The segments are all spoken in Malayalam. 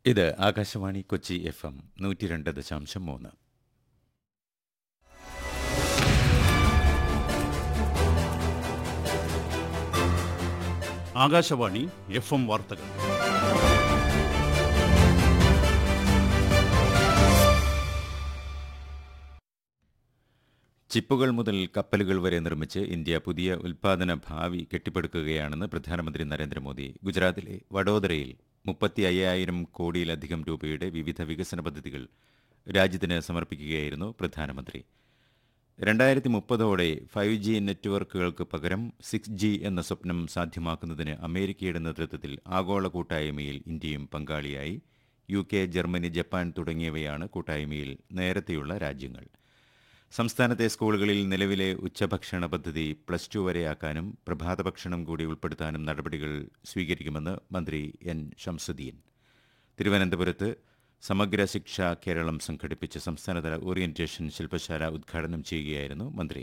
ഇത് ആകാശവാണി കൊച്ചി എഫ് എം നൂറ്റി രണ്ട് ദശാംശം മൂന്ന് ആകാശവാണി എഫ് എം വാർത്തകൾ ചിപ്പുകൾ മുതൽ കപ്പലുകൾ വരെ നിർമ്മിച്ച് ഇന്ത്യ പുതിയ ഉൽപാദന ഭാവി കെട്ടിപ്പടുക്കുകയാണെന്ന് പ്രധാനമന്ത്രി നരേന്ദ്രമോദി ഗുജറാത്തിലെ വഡോദരയിൽ മുപ്പത്തി അയ്യായിരം കോടിയിലധികം രൂപയുടെ വിവിധ വികസന പദ്ധതികൾ രാജ്യത്തിന് സമർപ്പിക്കുകയായിരുന്നു പ്രധാനമന്ത്രി രണ്ടായിരത്തി മുപ്പതോടെ ഫൈവ് ജി നെറ്റ്വർക്കുകൾക്ക് പകരം സിക്സ് ജി എന്ന സ്വപ്നം സാധ്യമാക്കുന്നതിന് അമേരിക്കയുടെ നേതൃത്വത്തിൽ ആഗോള കൂട്ടായ്മയിൽ ഇന്ത്യയും പങ്കാളിയായി യു കെ ജർമ്മനി ജപ്പാൻ തുടങ്ങിയവയാണ് കൂട്ടായ്മയിൽ നേരത്തെയുള്ള രാജ്യങ്ങൾ സംസ്ഥാനത്തെ സ്കൂളുകളിൽ നിലവിലെ ഉച്ചഭക്ഷണ പദ്ധതി പ്ലസ് ടു വരെയാക്കാനും പ്രഭാത ഭക്ഷണം കൂടി ഉൾപ്പെടുത്താനും നടപടികൾ സ്വീകരിക്കുമെന്ന് മന്ത്രി എൻ ഷംസുദ്ദീൻ തിരുവനന്തപുരത്ത് സമഗ്ര ശിക്ഷ കേരളം സംഘടിപ്പിച്ച സംസ്ഥാനതല ഓറിയന്റേഷൻ ശില്പശാല ഉദ്ഘാടനം ചെയ്യുകയായിരുന്നു മന്ത്രി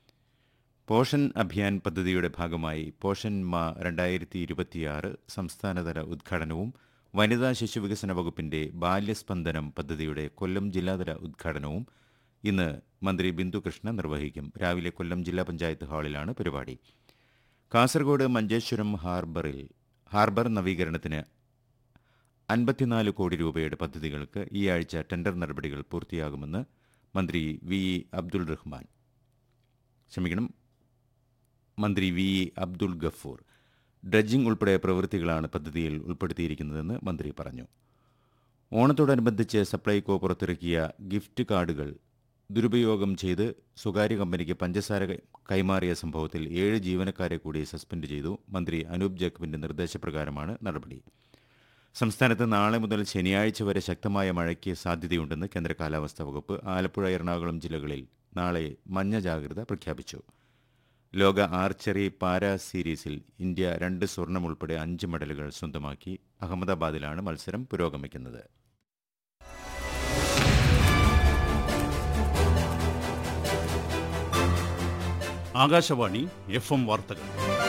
പോഷൻ അഭിയാൻ പദ്ധതിയുടെ ഭാഗമായി പോഷൻ മാ രണ്ടായിരത്തി ഇരുപത്തിയാറ് സംസ്ഥാനതല ഉദ്ഘാടനവും വനിതാ ശിശുവികസന വകുപ്പിന്റെ ബാല്യസ്പന്ദനം പദ്ധതിയുടെ കൊല്ലം ജില്ലാതല ഉദ്ഘാടനവും ഇന്ന് മന്ത്രി ബിന്ദു കൃഷ്ണ നിർവഹിക്കും രാവിലെ കൊല്ലം ജില്ലാ പഞ്ചായത്ത് ഹാളിലാണ് പരിപാടി കാസർഗോഡ് മഞ്ചേശ്വരം ഹാർബറിൽ ഹാർബർ നവീകരണത്തിന് അൻപത്തിനാല് കോടി രൂപയുടെ പദ്ധതികൾക്ക് ഈ ആഴ്ച ടെൻഡർ നടപടികൾ പൂർത്തിയാകുമെന്ന് മന്ത്രി വി ഇ അബ്ദുൾ റഹ്മാൻ ക്ഷമിക്കണം മന്ത്രി V E Abdul Gafoor dredging ഉൾപ്പെടെ പ്രവൃത്തികളാണ് പദ്ധതിയിൽ ഉൾപ്പെടുത്തിയിരിക്കുന്നതെന്ന് മന്ത്രി പറഞ്ഞു ഓണത്തോടനുബന്ധിച്ച് സപ്ലൈകോ പുറത്തിറക്കിയ ഗിഫ്റ്റ് കാർഡുകൾ ദുരുപയോഗം ചെയ്ത് സ്വകാര്യ കമ്പനിക്ക് പഞ്ചസാര കൈ- കൈമാറിയ സംഭവത്തിൽ ഏഴ് ജീവനക്കാരെ കൂടി സസ്പെൻഡ് ചെയ്തു മന്ത്രി അനൂപ് ജേക്കബിന്റെ നിർദ്ദേശപ്രകാരമാണ് നടപടി സംസ്ഥാനത്ത് നാളെ മുതൽ ശനിയാഴ്ച വരെ ശക്തമായ മഴയ്ക്ക് സാധ്യതയുണ്ടെന്ന് കേന്ദ്ര കാലാവസ്ഥാ വകുപ്പ് ആലപ്പുഴ എറണാകുളം ജില്ലകളിൽ നാളെ മഞ്ഞ ജാഗ്രത പ്രഖ്യാപിച്ചു ലോക ആർച്ചറി പാരാ സീരീസിൽ ഇന്ത്യ രണ്ട് സ്വർണം ഉൾപ്പെടെ അഞ്ച് മെഡലുകൾ സ്വന്തമാക്കി അഹമ്മദാബാദിലാണ് മത്സരം പുരോഗമിക്കുന്നത് ആകാശവാണി എഫ് എം വാർത്തകൾ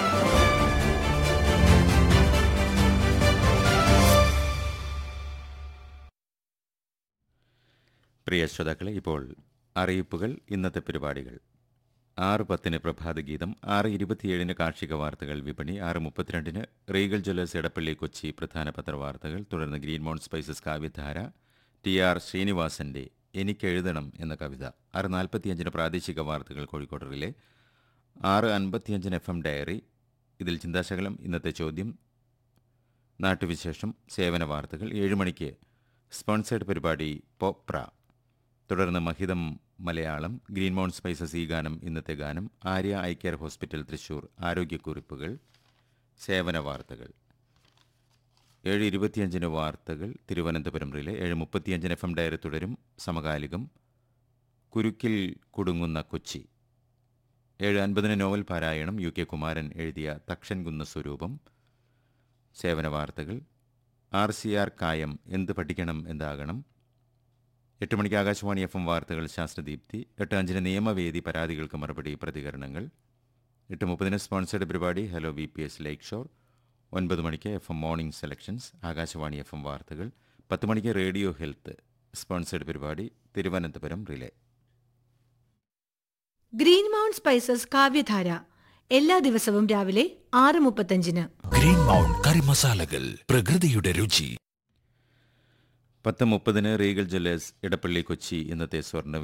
പ്രിയ ശ്രോതാക്കളെ ഇപ്പോൾ അറിയിപ്പുകൾ ഇന്നത്തെ പരിപാടികൾ ആറ് പത്തിന് പ്രഭാതഗീതം ആറ് ഇരുപത്തിയേഴിന് കാർഷിക വാർത്തകൾ വിപണി ആറ് മുപ്പത്തിരണ്ടിന് റീഗൽ ജ്വല്ലേഴ്സ് എടപ്പള്ളി കൊച്ചി പ്രധാന പത്രവാർത്തകൾ തുടർന്ന് green mount spices Kavyadhara T R ശ്രീനിവാസന്റെ എനിക്കെഴുതണം എന്ന കവിത ആറ് നാൽപ്പത്തിയഞ്ചിന് പ്രാദേശിക വാർത്തകൾ കോഴിക്കോട് റിലേ ആറ് അൻപത്തിയഞ്ചിന് എഫ് എം ഡയറി ഇതിൽ ചിന്താശകലം ഇന്നത്തെ ചോദ്യം നാട്ടുവിശേഷം സേവന വാർത്തകൾ ഏഴ് മണിക്ക് സ്പോൺസേഡ് പരിപാടി പോപ്ര തുടർന്ന് മഹിതം മലയാളം ഗ്രീൻ മൗണ്ട് സ്പൈസസ് ഈ ഗാനം ഇന്നത്തെ ഗാനം Arya eye care hospital Thrissur ആരോഗ്യക്കുറിപ്പുകൾ സേവന വാർത്തകൾ ഏഴ് ഇരുപത്തിയഞ്ചിന് വാർത്തകൾ തിരുവനന്തപുരം റിലെ ഏഴ് മുപ്പത്തിയഞ്ചിന് എഫ് എം ഡയറി തുടരും സമകാലികം കുരുക്കിൽ കുടുങ്ങുന്ന കൊച്ചി ഏഴ് അൻപതിന് നോവൽ പാരായണം യു കെ കുമാരൻ എഴുതിയ തക്ഷൻകുന്ന സ്വരൂപം സേവന വാർത്തകൾ ആർ സി ആർ കായം എന്ത് പഠിക്കണം എന്താകണം എട്ട് മണിക്ക് ആകാശവാണി എഫ് എം വാർത്തകൾ ശാസ്ത്രദീപ്തി എട്ട് അഞ്ചിന് നിയമവേദി പരാതികൾക്ക് മറുപടി പ്രതികരണങ്ങൾ എട്ട് മുപ്പതിന് സ്പോൺസേഡ് പരിപാടി hello V P S lakeshore ഒൻപത് മണിക്ക് എഫ് എം മോർണിംഗ് സെലക്ഷൻസ് ആകാശവാണി എഫ് എം വാർത്തകൾ പത്ത് മണിക്ക് റേഡിയോ ഹെൽത്ത് സ്പോൺസേഡ് പരിപാടി Thiruvananthapuram relay green mount spices Kavyadhara എല്ലാ ദിവസവും രാവിലെ ആറ് മുപ്പത്തഞ്ചിന് ഗ്രീൻ മൗണ്ട് കറി മസാലകൾ പ്രകൃതിയുടെ രുചി പത്ത് മുപ്പതിന് റീഗൽ ജ്വല്ലേഴ്സ് ഇടപ്പള്ളി കൊച്ചി ഇന്നത്തെ സ്വർണ്ണ